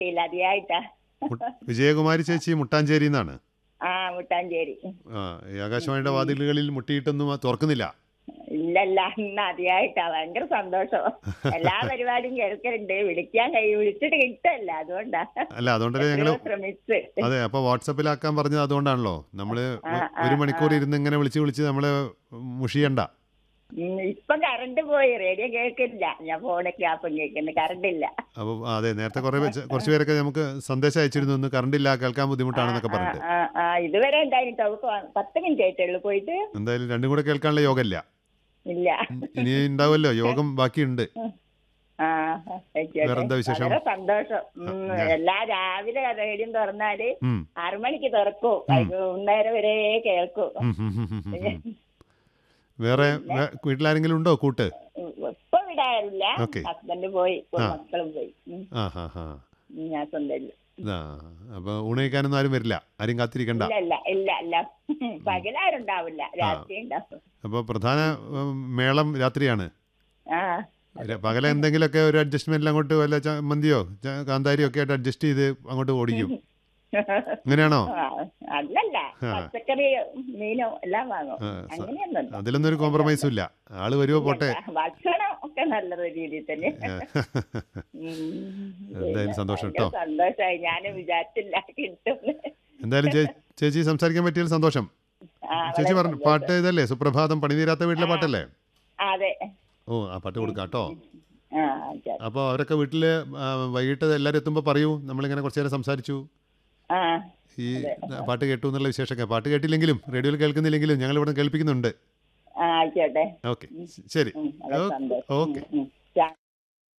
ഇല്ല അതിയായിട്ടാ മു- വിജയകുമാരി ചേച്ചി മുട്ടാഞ്ചേരി എന്നാണ് ആ മുട്ടാഞ്ചേരി ആ ഈ ആകാശവാണിയുടെ വാതിലുകളിൽ മുട്ടിയിട്ടൊന്നും തുറക്കുന്നില്ല ഇല്ലല്ല ഇന്ന് അതിയായിട്ടാ ഭയങ്കര സന്തോഷം എല്ലാ പരിപാടിയും കേൾക്കലുണ്ട് വിളിക്കാൻ കഴിയും വിളിച്ചിട്ട് കിട്ടല്ല അതുകൊണ്ടാ അല്ല അതുകൊണ്ടല്ലേ ഞങ്ങള് എത്രയോ ശ്രമിച്ച് അതെ അപ്പൊ വാട്സപ്പിലാക്കാൻ പറഞ്ഞത് അതുകൊണ്ടാണല്ലോ നമ്മള് ആ, ഒ- ആ, ഒരു മണിക്കൂർ ഇരുന്ന് ഇങ്ങനെ വിളിച്ച് വിളിച്ച് നമ്മള് മുഷിയണ്ട ഉം, ഇപ്പം കറണ്ട് പോയി റേഡിയോ കേൾക്കില്ല ഞാൻ ഫോണൊക്കെ ആപ്പം കേൾക്കുന്നു കറണ്ട് ഇല്ല അപ്പോൾ അതെ നേരത്തെ കുറെ വെച്ച് കുറച്ച് പേരൊക്കെ നമുക്ക് സന്ദേശം അയച്ചിരുന്നു ഒന്ന് കറണ്ട് ഇല്ല കേൾക്കാൻ ബുദ്ധിമുട്ടാണെന്നൊക്കെ ആ, പറഞ്ഞിട്ട് ആ, ആ, ഇതുവരെ ഉണ്ടായിരുന്നു അവർക്ക് പത്ത് മിനിറ്റ് ആയിട്ടുള്ളൂ പോയിട്ട് എന്തായാലും രണ്ടും കൂടെ കേൾക്കാനുള്ള യോഗമില്ല ഇല്ല ഇനി ഉണ്ടാവുമല്ലോ യോഗം ബാക്കിയുണ്ട് ആ ആയിക്കോട്ടെ. വേറെന്താ വിശേഷം? വളരെ സന്തോഷം ഉം, ഞാൻ- എല്ലാ രാവിലെ റേഡിയോ തുറന്നാല് ഉം. ആറു മണിക്ക് തുറക്കും വൈകുന്നേരം വരെ കേൾക്കും ഉം, ഉം, ഉം, ഉം, ഉം. വേറെ വേ- വീട്ടിലാരെങ്കിലും ഉണ്ടോ കൂട്ട് ഇപ്പൊ വിടാറില്ല ഓക്കേ. ഹസ്ബൻഡ് പോയി ഇപ്പൊ ആ. മക്കളും പോയി ഉം, ആ ഹാ ഹാ ഉം, ഞാൻ സ്വന്തം ആ അപ്പൊ ഊണ് കഴിക്കാനൊന്നും ആരും വരില്ല ആരും കാത്തിരിക്കണ്ട ഇല്ല ഇല്ല ഇല്ല ഇല്ല പകലാരുണ്ടാവില്ല രാത്രി ഉണ്ടാവും അപ്പൊ പ്രധാന ഉം, മേളം രാത്രിയാണ് ആ ര- പകല എന്തെങ്കിലുമൊക്കെ ഒരു അഡ്ജസ്റ്റ്മെന്റിൽ അങ്ങോട്ട് വല്ല ചമ്മന്തിയോ ച- കാന്താരിയോ ഒക്കെ ആയിട്ട് അഡ്ജസ്റ്റ് ചെയ്ത് അങ്ങോട്ട് ഓടിക്കും അങ്ങനെയാണോ ആ, അല്ലല്ല ആ. പച്ചക്കറി മീനോ എല്ലാം വാങ്ങും ആ, സ- അങ്ങനെയൊന്നും അതിലൊന്നും ഒരു കോംപ്രമൈസും ഇല്ല ആള് വരുവോ പോട്ടെ ഭക്ഷണം ഒക്കെ നല്ല രീതിയിൽ തന്നെ ആ. ഉം. എന്തായാലും സന്തോഷം ഭയങ്കര കേട്ടോ. സന്തോഷായി ഞാനും വിചാരിച്ചില്ല കിട്ടും എന്തായാലും ചേ- ചേച്ചി സംസാരിക്കാൻ പറ്റിയതിൽ സന്തോഷം ആ, ചേച്ചി വളരെ പറഞ്ഞു സന്തോഷം. പാട്ട് ഇതല്ലേ സുപ്രഭാതം പണിതീരാത്ത വീട്ടിലെ പാട്ടല്ലേ അതെ ഓ ആ പാട്ട് കൊടുക്കാം കേട്ടോ ആ ശരി. അപ്പോൾ അവരൊക്കെ വീട്ടിൽ വൈകിട്ട് എല്ലാവരും എത്തുമ്പോൾ പറയൂ നമ്മളിങ്ങനെ കുറച്ച് നേരം സംസാരിച്ചു ആ ഈ പാട്ട് കേട്ടു എന്നുള്ള വിശേഷമൊക്കെ പാട്ട് കേട്ടില്ലെങ്കിലും റേഡിയോയിൽ കേൾക്കുന്നില്ലെങ്കിലും ഞങ്ങൾ ഇവിടെ കേൾപ്പിക്കുന്നുണ്ട് ആ ആയിക്കോട്ടെ ഓക്കെ ശരി ഉം, വളരെ ഓ- സന്തോഷം ഓക്കെ ഉം, ഉം.